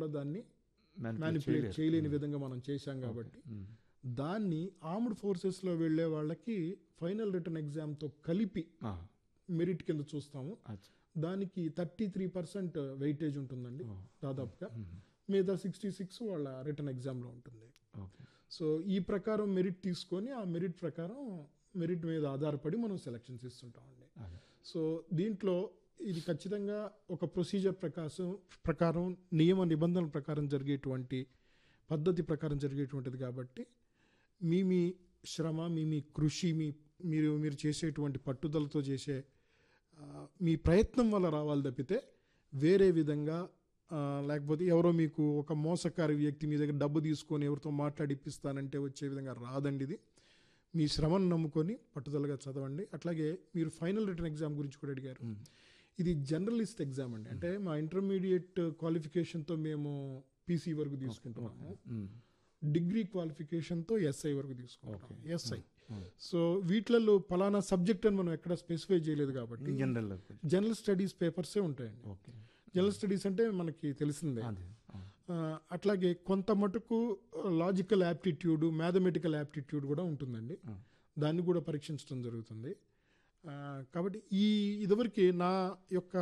కూడా దాన్ని Manipulate manipulate చేయలేరు. చేయలేని విధంగా మనం చేశాం కాబట్టి మ్మ్. దాన్ని ఆర్మ్డ్ ఫోర్సెస్లో వెళ్ళే వాళ్ళకి ఫైనల్ రిటర్న్ ఎగ్జామ్తో కలిపి ఆ, మెరిట్ కింద చూస్తాము అచ్చా. దానికి థర్టీ త్రీ పర్సెంట్ వెయిటేజ్ ఉంటుందండి ఓ. దాదాపుగా మ్మ్. మిగతా సిక్స్టీ సిక్స్ వాళ్ళ రిటర్న్ ఎగ్జామ్లో ఉంటుంది ఓకే సో ఈ ప్రకారం మెరిట్ తీసుకొని ఆ మెరిట్ ప్రకారం మెరిట్ మీద ఆధారపడి మనం సెలక్షన్స్ ఇస్తుంటామండి అదే. సో దీంట్లో ఇది ఖచ్చితంగా ఒక ప్రొసీజర్ ప్రకాశం ప్రకారం నియమ నిబంధనల ప్రకారం జరిగేటువంటి పద్ధతి ప్రకారం జరిగేటువంటిది కాబట్టి మీ మీ శ్రమ మీ మీ కృషి మీ మీరు మీరు చేసేటువంటి పట్టుదలతో చేసే ఆ, మీ ప్రయత్నం వల్ల రావాలి తప్పితే వేరే విధంగా ఆ, లేకపోతే ఎవరో మీకు ఒక మోసకారి వ్యక్తి మీ దగ్గర డబ్బు తీసుకొని ఎవరితో మాట్లాడిపిస్తానంటే వచ్చే విధంగా రాదండి ఇది మీ శ్రమను నమ్ముకొని పట్టుదలగా చదవండి అట్లాగే మీరు ఫైనల్ రిటర్న్ ఎగ్జామ్ గురించి కూడా అడిగారు మ్మ్. ఇది జర్నలిస్ట్ ఎగ్జామ్ అండి అంటే మా ఇంటర్మీడియట్ క్వాలిఫికేషన్తో మేము పీసీ వరకు తీసుకుంటున్నాము మ్మ్. డిగ్రీ క్వాలిఫికేషన్తో ఎస్ఐ వరకు తీసుకుంటాం Okay. S I hmm. సో వీటిలలో పలానా సబ్జెక్ట్ అని మనం ఎక్కడ స్పెసిఫై చేయలేదు కాబట్టి ఇన్ జనరల్ కొంచెం. జనరల్ స్టడీస్ పేపర్సే ఉంటాయండి ఓకే జనరల్ స్టడీస్ అంటే మనకి తెలిసిందే అదే ఆ. ఆ, అట్లాగే కొంత మటుకు లాజికల్ యాప్టిట్యూడ్ మ్యాథమెటికల్ యాప్టిట్యూడ్ కూడా ఉంటుందండి ఆ. దాన్ని కూడా పరీక్షించడం జరుగుతుంది ఆ, కాబట్టి ఈ ఇదివరకు నా యొక్క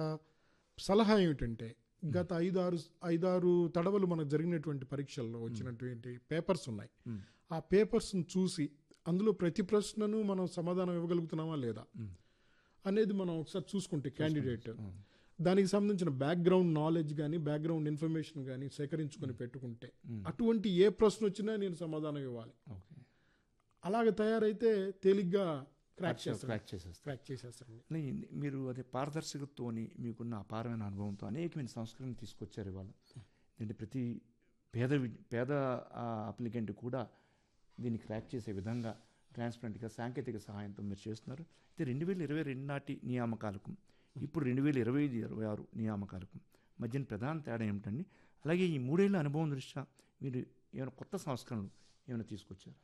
సలహా ఏమిటంటే గత ఐదారు ఐదారు తడవలు మనకు జరిగినటువంటి పరీక్షల్లో వచ్చినటువంటి పేపర్స్ ఉన్నాయి మ్మ్. ఆ పేపర్స్ని చూసి అందులో ప్రతి ప్రశ్నను మనం సమాధానం ఇవ్వగలుగుతున్నామా లేదా మ్మ్. అనేది మనం ఒకసారి చూసుకుంటే క్యాండిడేట్ ఆ. దానికి సంబంధించిన బ్యాక్గ్రౌండ్ నాలెడ్జ్ కానీ బ్యాక్గ్రౌండ్ ఇన్ఫర్మేషన్ కానీ సేకరించుకొని పెట్టుకుంటే మ్మ్. అటువంటి ఏ ప్రశ్న వచ్చినా నేను సమాధానం ఇవ్వాలి ఓకే అలాగ తయారైతే తేలిగ్గా క్రాక్ చేస్తారు క్రాక్ చేసేస్తారు క్రాక్ చేసేస్తారండి నీ- మీరు అదే పారదర్శకతతోని మీకున్న అపారమైన అనుభవంతో అనేకమైన సంస్కరణ తీసుకొచ్చారు ఇవాళ ఎందుకంటే ప్రతి పేద వి- పేద అప్లికెంట్ కూడా దీన్ని క్రాక్ చేసే విధంగా ట్రాన్స్పరెంట్గా సాంకేతిక సహాయంతో మీరు చేస్తున్నారు అయితే రెండు వేల ఇరవై రెండు నాటి నియామకాలకు ఇప్పుడు రెండు వేల ఇరవై ఐదు ఇరవై ఆరు నియామకాలకు మధ్యన ప్రధాన తేడా ఏమిటండి అలాగే ఈ మూడేళ్ల అనుభవం దృష్ట్యా మీరు ఏమైనా కొత్త సంస్కరణలు ఏమైనా తీసుకొచ్చారు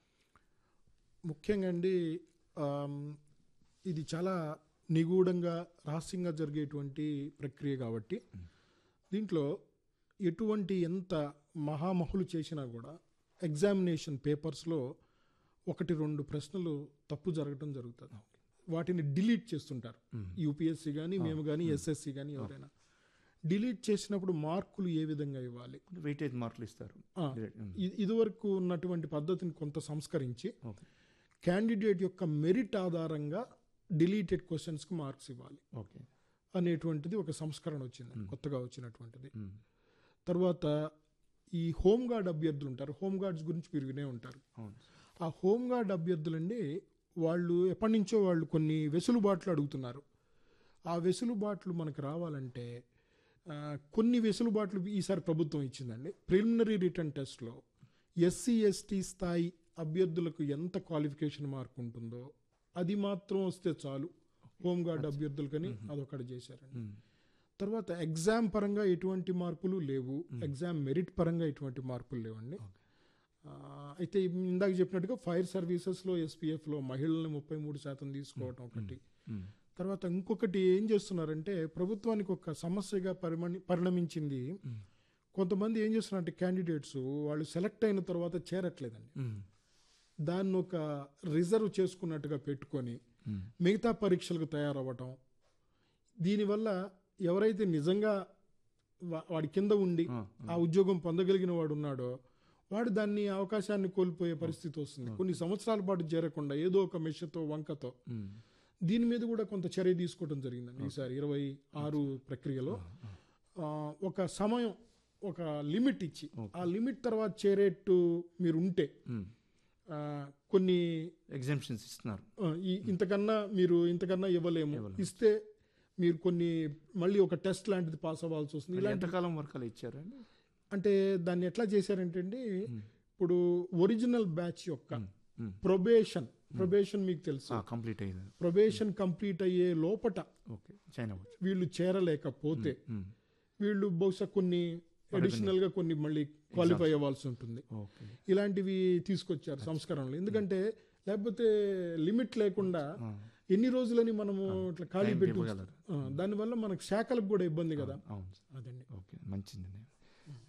ముఖ్యంగా అండి ఆమ్, ఇది చాలా నిగూఢంగా రహస్యంగా జరిగేటువంటి ప్రక్రియ కాబట్టి దీంట్లో ఎటువంటి ఎంత మహామహులు చేసినా కూడా ఎగ్జామినేషన్ పేపర్స్లో ఒకటి రెండు ప్రశ్నలు తప్పు జరగటం జరుగుతుంది వాటిని డిలీట్ చేస్తుంటారు యూపీఎస్సీ కానీ మేము కానీ ఎస్ఎస్సి కానీ ఎవరైనా డిలీట్ చేసినప్పుడు మార్కులు ఏ విధంగా ఇవ్వాలి వెయిటేజ్ మార్కులు ఇస్తారు ఆ, ఇ- ఇదివరకు ఉన్నటువంటి పద్ధతిని కొంత సంస్కరించి ఓకే క్యాండిడేట్ యొక్క మెరిట్ ఆధారంగా డిలీటెడ్ క్వశ్చన్స్కి మార్క్స్ ఇవ్వాలి ఓకే అనేటువంటిది ఒక సంస్కరణ వచ్చింది కొత్తగా వచ్చినటువంటిది మ్మ్. తర్వాత ఈ హోమ్ గార్డ్ అభ్యర్థులు ఉంటారు హోమ్ గార్డ్స్ గురించి మీరు వినే ఉంటారు అవును ఆ హోమ్ గార్డ్ అభ్యర్థులండి వాళ్ళు ఎప్పటి నుంచో వాళ్ళు కొన్ని వెసులుబాట్లు అడుగుతున్నారు ఆ వెసులుబాట్లు మనకు రావాలంటే ఆ, కొన్ని వెసులుబాట్లు ఈసారి ప్రభుత్వం ఇచ్చిందండి ప్రిలిమినరీ రిటర్న్ టెస్ట్లో ఎస్సీ ఎస్టీ స్థాయి అభ్యర్థులకు ఎంత క్వాలిఫికేషన్ మార్క్ ఉంటుందో అది మాత్రం వస్తే చాలు హోమ్ గార్డ్ అభ్యర్థులకని అదొకటి చేశారండి మ్మ్. తర్వాత ఎగ్జామ్ పరంగా ఎటువంటి మార్పులు లేవు ఎగ్జామ్ మెరిట్ పరంగా ఎటువంటి మార్పులు లేవండి ఆ, అయితే ఇందాక చెప్పినట్టుగా ఫైర్ సర్వీసెస్లో ఎస్పీఎఫ్లో మహిళలను ముప్పై మూడు శాతం తీసుకోవటం ఒకటి మ్మ్. తర్వాత ఇంకొకటి ఏం చేస్తున్నారంటే ప్రభుత్వానికి ఒక సమస్యగా పరిమణి పరిణమించింది కొంతమంది ఏం చేస్తున్నారంటే క్యాండిడేట్స్ వాళ్ళు సెలెక్ట్ అయిన తర్వాత చేరట్లేదండి మ్మ్. దాన్ని ఒక రిజర్వ్ చేసుకున్నట్టుగా పెట్టుకొని మ్మ్. మిగతా పరీక్షలకు తయారవ్వటం దీనివల్ల ఎవరైతే నిజంగా వా- వాడి కింద ఉండి ఆ, ఆ ఉద్యోగం పొందగలిగిన వాడు ఉన్నాడో వాడు దాన్ని అవకాశాన్ని కోల్పోయే పరిస్థితి వస్తుంది కొన్ని సంవత్సరాల పాటు చేరకుండా ఏదో ఒక మెషతో వంకతో మ్మ్. దీని మీద కూడా కొంత చర్య తీసుకోవడం జరిగిందండి ఈసారి ఇరవై ఆరు ప్రక్రియలో ఆ, ఒక సమయం ఒక లిమిట్ ఇచ్చి ఆ లిమిట్ తర్వాత చేరేట్టు మీరు ఉంటే మ్మ్. ఆ, కొన్ని ఎగ్జామ్షన్స్ ఇస్తున్నారు ఆ, ఈ- ఇంతకన్నా మీరు ఇంతకన్నా ఇవ్వలేము ఇస్తే మీరు కొన్ని మళ్ళీ ఒక టెస్ట్ లాంటిది పాస్ అవ్వాల్సి వస్తుంది ఇలా ఎంతకాలం వరకు అలా ఇచ్చారండి అంటే దాన్ని ఎట్లా చేశారంటే అండి ఇప్పుడు ఒరిజినల్ బ్యాచ్ యొక్క మ్మ్. ప్రొబేషన్ ప్రొబేషన్ మీకు తెలుసు కంప్లీట్ అయ్యింది ప్రొబేషన్ కంప్లీట్ అయ్యే లోపట ఓకే చైనా వచ్చు వీళ్ళు చేరలేకపోతే మ్మ్. వీళ్ళు బహుశా కొన్ని అడిషనల్ గా కొన్ని మళ్ళీ క్వాలిఫై అవ్వాల్సి ఉంటుంది ఓకే ఇలాంటివి తీసుకొచ్చారు సంస్కరణలు ఎందుకంటే లేకపోతే లిమిట్ లేకుండా ఎన్ని రోజులని మనము ఇట్లా ఖాళీ Time పెట్టి ఇవ్వగలరు. ఆ, దానివల్ల మనకు శాఖలకు కూడా ఇబ్బంది కదా అవును సార్ అదండి ఓకే మంచిది